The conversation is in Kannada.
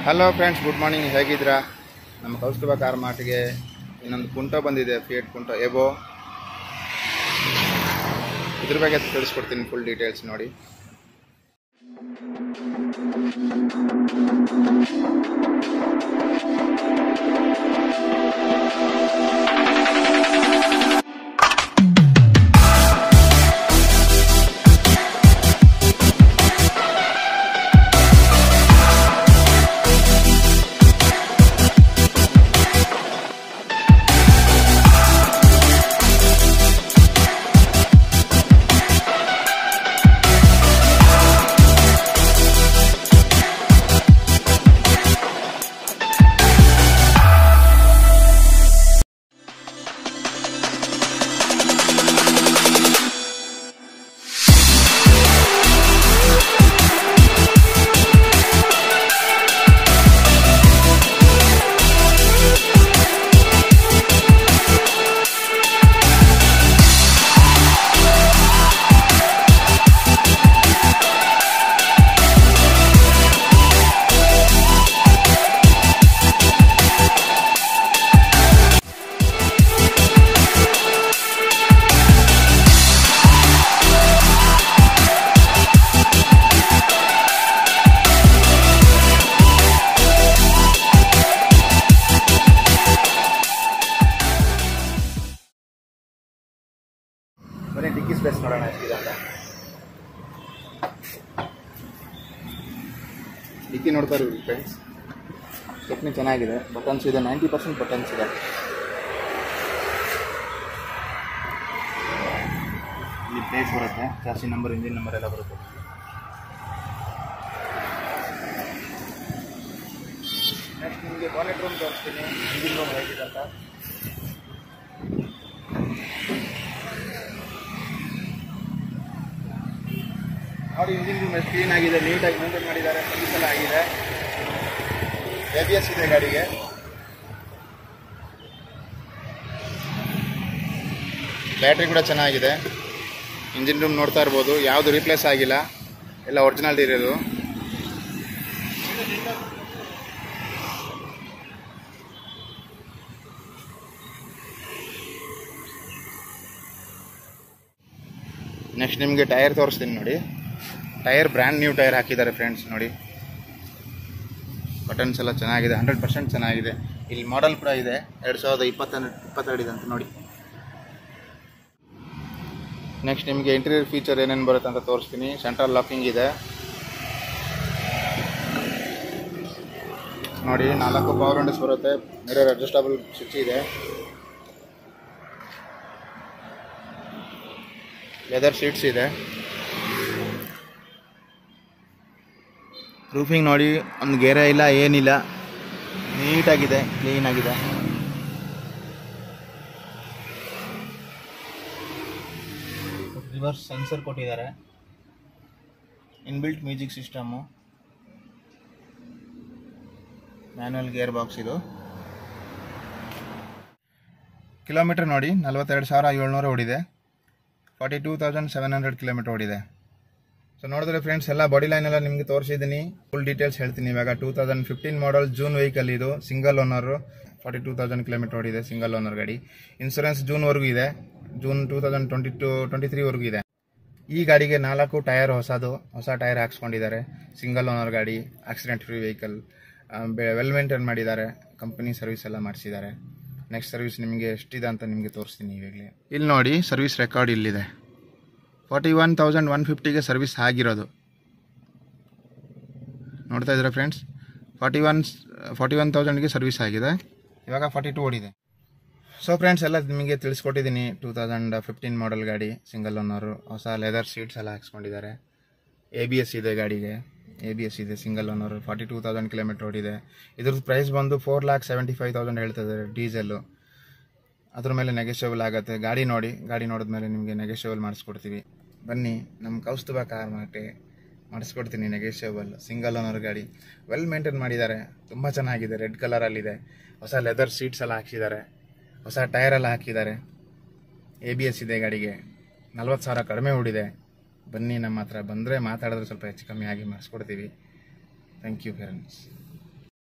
ಹಲೋ ಫ್ರೆಂಡ್ಸ್ ಗುಡ್ ಮಾರ್ನಿಂಗ್ ಹೇಗಿದ್ದೀರಾ ನಮ್ಮ ಕೌಸ್ತುಭ ಕಾರ್ ಮಾರ್ಟ್ಗೆ ಇನ್ನೊಂದು ಕುಂಟೋ ಬಂದಿದೆ ಫಿಯೇಟ್ ಕುಂಟೋ ಎಬೋ ಇದ್ರ ಬಗ್ಗೆ ತಿಳಿಸ್ಕೊಡ್ತೀನಿ ಫುಲ್ ಡೀಟೇಲ್ಸ್ ನೋಡಿ ಬರೀ ಡಿಕ್ಕಿ ಸ್ಪೇಸ್ ನೋಡೋಣ ಎಷ್ಟಿದೆ ಅಂತ ಡಿಕ್ಕಿ ನೋಡ್ತಾ ಇದ್ದೀವಿ ಫ್ರೆಂಡ್ಸ್ ಚಟ್ನಿ ಚೆನ್ನಾಗಿದೆ ಬಟನ್ಸ್ ಇದೆ ನೈಂಟಿ ಪರ್ಸೆಂಟ್ ಬಟನ್ಸ್ ಇದೆ ಇಲ್ಲಿ ಪ್ಲೇಸ್ ಬರುತ್ತೆ ಜಾಸ್ತಿ ನಂಬರ್ ಇಂಜಿನ್ ನಂಬರ್ ಎಲ್ಲ ಬರುತ್ತೆ ನೆಕ್ಸ್ಟ್ ನಿಮಗೆ ಬಾನೆಟ್ ರೂಮ್ ತೋರಿಸ್ತೀನಿ ಇಂಜಿನ್ ರೂಮ್ ಹೇಗಿದೆ ಅಂತ ನೋಡಿ ಇಂಜಿನ್ ರೂಮ್ ಎಷ್ಟು ಕ್ಲೀನ್ ಆಗಿದೆ ನೀಟಾಗಿ ಮೇಂಟೈನ್ ಮಾಡಿದ್ದಾರೆ ಸರ್ವಿಸ್ ಎಲ್ಲ ಆಗಿದೆ ಎ ಬಿ ಎಸ್ ಇದೆ ಗಾಡಿಗೆ ಬ್ಯಾಟ್ರಿ ಕೂಡ ಚೆನ್ನಾಗಿದೆ ಇಂಜಿನ್ ರೂಮ್ ನೋಡ್ತಾ ಇರ್ಬೋದು ಯಾವುದು ರೀಪ್ಲೇಸ್ ಆಗಿಲ್ಲ ಎಲ್ಲ ಒರಿಜಿನಲ್ ಇರೋದು ನೆಕ್ಸ್ಟ್ ನಿಮಗೆ ಟೈರ್ ತೋರಿಸ್ತೀನಿ ನೋಡಿ ಟೈರ್ ಬ್ರ್ಯಾಂಡ್ ನ್ಯೂ ಟೈರ್ ಹಾಕಿದ್ದಾರೆ ಫ್ರೆಂಡ್ಸ್ ನೋಡಿ ಬಟನ್ಸ್ ಎಲ್ಲ ಚೆನ್ನಾಗಿದೆ ಹಂಡ್ರೆಡ್ ಪರ್ಸೆಂಟ್ ಚೆನ್ನಾಗಿದೆ ಇಲ್ಲಿ ಮಾಡೆಲ್ ಕೂಡ ಇದೆ ಎರಡು ಸಾವಿರದ ಇಪ್ಪತ್ತೆರಡು ಇಪ್ಪತ್ತೆರಡು ಇದೆ ಅಂತ ನೋಡಿ ನೆಕ್ಸ್ಟ್ ನಿಮಗೆ ಇಂಟೀರಿಯರ್ ಫೀಚರ್ ಏನೇನು ಬರುತ್ತೆ ಅಂತ ತೋರಿಸ್ತೀನಿ ಸೆಂಟ್ರಲ್ ಲಾಕಿಂಗ್ ಇದೆ ನೋಡಿ ನಾಲ್ಕು ಪವರ್ ವಿಂಡೋಸ್ ಬರುತ್ತೆ ಮಿರರ್ ಅಡ್ಜಸ್ಟಬಲ್ ಸ್ವಿಚ್ ಇದೆ ಲೆದರ್ ಸೀಟ್ಸ್ ಇದೆ ರೂಫಿಂಗ್ ನೋಡಿ ಒಂದು ಗೆರೆ ಇಲ್ಲ ಏನಿಲ್ಲ ನೀಟಾಗಿದೆ ಕ್ಲೀನ್ ಆಗಿದೆ ರಿವರ್ಸ್ ಸೆನ್ಸರ್ ಕೊಟ್ಟಿದ್ದಾರೆ inbuilt music system manual gear box ಇದು ಕಿಲೋಮೀಟರ್ ನೋಡಿ ನಲ್ವತ್ತೆರಡು ಸಾವಿರ ಏಳ್ನೂರು ಓಡಿದೆ forty two thousand seven hundred kilometre ಓಡಿದೆ ಸೊ ನೋಡಿದ್ರೆ ಫ್ರೆಂಡ್ಸ್ ಎಲ್ಲ ಬಾಡಿ ಲೈನ್ ಎಲ್ಲ ನಿಮಗೆ ತೋರಿಸಿದ್ದೀನಿ ಫುಲ್ ಡೀಟೇಲ್ಸ್ ಹೇಳ್ತೀನಿ ಇವಾಗ two thousand fifteen model June vehicle ಇದು single owner forty two thousand kilometre ಓಡಿದೆ ಸಿಂಗಲ್ ಓನರ್ ಗಾಡಿ ಇನ್ಸೂರೆನ್ಸ್ ಜೂನ್ವರೆಗೂ ಇದೆ June two thousand twenty two twenty ತ್ರೀವರೆಗೂ ಇದೆ ಈ ಗಾಡಿಗೆ ನಾಲ್ಕು ಟೈರ್ ಹೊಸದು ಹೊಸ ಟೈರ್ ಹಾಕ್ಸ್ಕೊಂಡಿದ್ದಾರೆ ಸಿಂಗಲ್ ಓನರ್ ಗಾಡಿ accident free vehicle well maintain ಮಾಡಿದ್ದಾರೆ ಕಂಪನಿ ಸರ್ವಿಸ್ ಎಲ್ಲ ಮಾಡಿಸಿದ್ದಾರೆ ನೆಕ್ಸ್ಟ್ ಸರ್ವಿಸ್ ನಿಮಗೆ ಎಷ್ಟಿದೆ ಅಂತ ನಿಮಗೆ ತೋರಿಸ್ತೀನಿ ಇವಾಗಲೇ ಇಲ್ಲಿ ನೋಡಿ ಸರ್ವಿಸ್ ರೆಕಾರ್ಡ್ ಇಲ್ಲಿದೆ ಫಾರ್ಟಿ ಒನ್ ತೌಸಂಡ್ ಒನ್ ಫಿಫ್ಟಿಗೆ ಸರ್ವಿಸ್ ಆಗಿರೋದು ನೋಡ್ತಾ ಇದ್ದೀರಾ friends forty one forty one ತೌಸಂಡ್ಗೆ ಸರ್ವಿಸ್ ಆಗಿದೆ ಇವಾಗ ಫಾರ್ಟಿ ಟು ಓಡಿದೆ ಸೊ ಫ್ರೆಂಡ್ಸ್ ಎಲ್ಲ ನಿಮಗೆ ತಿಳಿಸ್ಕೊಟ್ಟಿದ್ದೀನಿ ಟೂ ತೌಸಂಡ್ ಫಿಫ್ಟೀನ್ ಮಾಡಲ್ ಗಾಡಿ ಸಿಂಗಲ್ ಓನರು ಹೊಸ ಲೆದರ್ ಸೀಟ್ಸ್ ಎಲ್ಲ ಹಾಕ್ಸ್ಕೊಂಡಿದ್ದಾರೆ ಎ ಬಿ ಎಸ್ ಇದೆ ಗಾಡಿಗೆ ಎ ಬಿ ಎಸ್ ಇದೆ single owner forty two thousand kilometre ಓಡಿದೆ ಇದ್ರದ್ದು ಪ್ರೈಸ್ ಬಂದು four lakh seventy five thousand ಹೇಳ್ತಿದ್ದಾರೆ ಡೀಸೆಲ್ಲು ಅದ್ರ ಮೇಲೆ ನೆಗೆಷಿಯಬಲ್ ಆಗುತ್ತೆ ಗಾಡಿ ನೋಡಿ ಗಾಡಿ ನೋಡಿದ್ಮೇಲೆ ನಿಮಗೆ ನೆಗೆಷಿಯಬಲ್ ಮಾಡಿಸ್ಕೊಡ್ತೀವಿ ಬನ್ನಿ ನಮ್ಮ ಕೌಸ್ತುಭ ಕಾರ್ ಮಾರ್ಟೆ ಮಾಡಿಸ್ಕೊಡ್ತೀನಿ ನೆಗೆಷಿಯಬಲ್ ಸಿಂಗಲ್ ಓನರ್ ಗಾಡಿ ವೆಲ್ ಮೇಂಟೈನ್ ಮಾಡಿದ್ದಾರೆ ತುಂಬ ಚೆನ್ನಾಗಿದೆ ರೆಡ್ ಕಲರಲ್ಲಿದೆ ಹೊಸ ಲೆದರ್ ಸೀಟ್ಸ್ ಎಲ್ಲ ಹಾಕಿದ್ದಾರೆ ಹೊಸ ಟೈರ್ ಎಲ್ಲ ಹಾಕಿದ್ದಾರೆ ಎ ಬಿ ಎಸ್ ಇದೆ ಗಾಡಿಗೆ ನಲ್ವತ್ತು ಸಾವಿರ ಕಡಿಮೆ ಓಡಿದೆ ಬನ್ನಿ ನಮ್ಮ ಹತ್ರ ಬಂದರೆ ಮಾತಾಡಿದ್ರೆ ಸ್ವಲ್ಪ ಹೆಚ್ಚು ಕಮ್ಮಿ ಆಗಿ ಮಾಡಿಸ್ಕೊಡ್ತೀವಿ ಥ್ಯಾಂಕ್ ಯು ಪೇರೆಂಟ್ಸ್